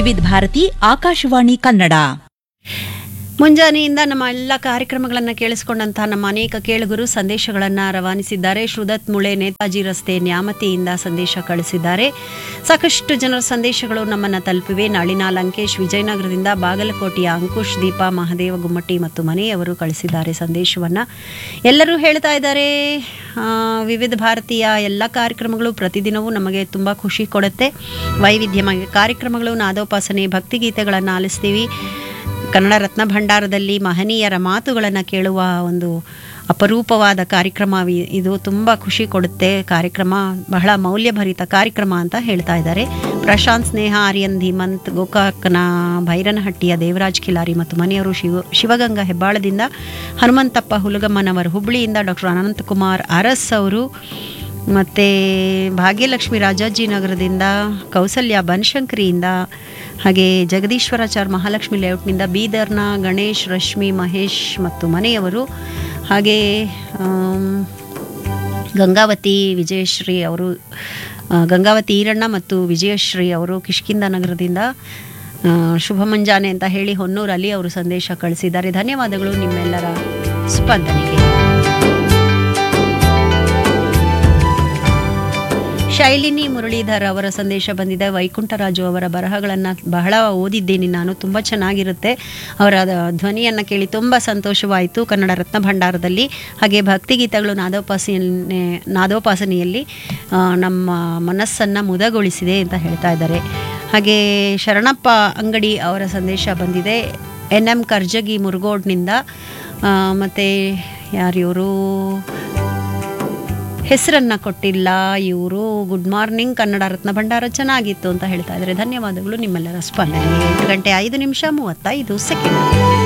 ವಿವಿಧ ಭಾರತಿ ಆಕಾಶವಾಣಿ ಕನ್ನಡ ಮುಂಜಾನೆಯಿಂದ ನಮ್ಮ ಎಲ್ಲ ಕಾರ್ಯಕ್ರಮಗಳನ್ನು ಕೇಳಿಸಿಕೊಂಡಂತಹ ನಮ್ಮ ಅನೇಕ ಕೇಳುಗರು ಸಂದೇಶಗಳನ್ನು ರವಾನಿಸಿದ್ದಾರೆ ಶ್ರುದತ್ ಮುಳೆ ನೇತಾಜಿ ರಸ್ತೆ ನ್ಯಾಮತಿಯಿಂದ ಸಂದೇಶ ಕಳಿಸಿದ್ದಾರೆ ಸಾಕಷ್ಟು ಜನರ ಸಂದೇಶಗಳು ನಮ್ಮನ್ನು ತಲುಪಿವೆ ನಾಳಿನ ಲಂಕೇಶ್ ವಿಜಯನಗರದಿಂದ ಬಾಗಲಕೋಟೆಯ ಅಂಕುಶ್ ದೀಪಾ ಮಹದೇವ ಗುಮ್ಮಟ್ಟಿ ಮತ್ತು ಮನೆಯವರು ಕಳಿಸಿದ್ದಾರೆ ಸಂದೇಶವನ್ನು ಎಲ್ಲರೂ ಹೇಳ್ತಾ ಇದ್ದಾರೆ ಆ, ವಿವಿಧ ಭಾರತೀಯ ಎಲ್ಲ ಕಾರ್ಯಕ್ರಮಗಳು ಪ್ರತಿದಿನವೂ ನಮಗೆ ತುಂಬ ಖುಷಿ ಕೊಡುತ್ತೆ ವೈವಿಧ್ಯಮಯ ಕಾರ್ಯಕ್ರಮಗಳು ನಾದೋಪಾಸನೆ ಭಕ್ತಿಗೀತೆಗಳನ್ನು ಆಲಿಸ್ತೀವಿ ಕನ್ನಡ ರತ್ನ ಭಂಡಾರದಲ್ಲಿ ಮಹನೀಯರ ಮಾತುಗಳನ್ನು ಕೇಳುವ ಒಂದು ಅಪರೂಪವಾದ ಕಾರ್ಯಕ್ರಮ ವಿ- ಇದು ತುಂಬ ಖುಷಿ ಕೊಡುತ್ತೆ ಕಾರ್ಯಕ್ರಮ ಬಹಳ ಮೌಲ್ಯಭರಿತ ಕಾರ್ಯಕ್ರಮ ಅಂತ ಹೇಳ್ತಾ ಇದ್ದಾರೆ ಪ್ರಶಾಂತ್ ಸ್ನೇಹ ಆರ್ಯನ್ ಧೀಮಂತ್ ಗೋಕಾಕ್ನ ಭೈರನಹಟ್ಟಿಯ ದೇವರಾಜ್ ಖಿಲಾರಿ ಮತ್ತು ಮನೆಯವರು ಶಿವ ಶಿವಗಂಗಾ ಹೆಬ್ಬಾಳದಿಂದ ಹನುಮಂತಪ್ಪ ಹುಲಗಮ್ಮನವರ ಹುಬ್ಳಿಯಿಂದ ಡಾಕ್ಟರ್ ಅನಂತಕುಮಾರ್ ಅರಸ್ ಅವರು ಮತ್ತು ಭಾಗ್ಯಲಕ್ಷ್ಮಿ ರಾಜಾಜಿನಗರದಿಂದ ಕೌಸಲ್ಯ ಬನಶಂಕರಿಯಿಂದ ಹಾಗೆ ಜಗದೀಶ್ವರಾಚಾರ್ ಮಹಾಲಕ್ಷ್ಮಿ ಲೇಔಟ್ನಿಂದ ಬೀದರ್ನ ಗಣೇಶ್ ರಶ್ಮಿ ಮಹೇಶ್ ಮತ್ತು ಮನೆಯವರು ಹಾಗೆ ಆಮ್, ಗಂಗಾವತಿ ವಿಜಯಶ್ರೀ ಅವರು ಆ, ಗಂಗಾವತಿ ಈರಣ್ಣ ಮತ್ತು ವಿಜಯಶ್ರೀ ಅವರು ಕಿಷ್ಕಿಂದ ನಗರದಿಂದ ಆ, ಶುಭ ಮುಂಜಾನೆ ಅಂತ ಹೇಳಿ ಹೊನ್ನೂರಲ್ಲಿ ಅವರು ಸಂದೇಶ ಕಳಿಸಿದ್ದಾರೆ ಧನ್ಯವಾದಗಳು ನಿಮ್ಮೆಲ್ಲರ ಸ್ಪಂದನೆಗೆ ಶೈಲಿನಿ ಮುರಳೀಧರ್ ಅವರ ಸಂದೇಶ ಬಂದಿದೆ ವೈಕುಂಠರಾಜು ಅವರ ಬರಹಗಳನ್ನು ಬಹಳ ಓದಿದ್ದೀನಿ ನಾನು ತುಂಬ ಚೆನ್ನಾಗಿರುತ್ತೆ ಅವರ ಧ್ವನಿಯನ್ನು ಕೇಳಿ ತುಂಬ ಸಂತೋಷವಾಯಿತು ಕನ್ನಡ ರತ್ನ ಭಂಡಾರದಲ್ಲಿ ಹಾಗೆ ಭಕ್ತಿಗೀತೆಗಳು ನಾದೋಪಾಸನೆ ನಾದೋಪಾಸನೆಯಲ್ಲಿ ಆ, ನಮ್ಮ ಮನಸ್ಸನ್ನು ಮುದಗೊಳಿಸಿದೆ ಅಂತ ಹೇಳ್ತಾ ಇದ್ದಾರೆ ಹಾಗೆ ಶರಣಪ್ಪ ಅಂಗಡಿ ಅವರ ಸಂದೇಶ ಬಂದಿದೆ ಎನ್ ಎಂ ಕರ್ಜಗಿ ಮುರುಗೋಡ್ನಿಂದ ಮತ್ತು ಯಾರಿವರು ಹೆಸರನ್ನ ಕೊಟ್ಟಿಲ್ಲ ಇವರು ಗುಡ್ ಮಾರ್ನಿಂಗ್ ಕನ್ನಡ ರತ್ನ ಭಂಡಾರ ಚೆನ್ನಾಗಿತ್ತು ಅಂತ ಹೇಳ್ತಾ ಇದ್ದಾರೆ ಧನ್ಯವಾದಗಳು ನಿಮ್ಮೆಲ್ಲರ ಸ್ಪಂದನೆ ಎಂಟು ಗಂಟೆ ಐದು ನಿಮಿಷ ಮೂವತ್ತೈದು ಸೆಕೆಂಡ್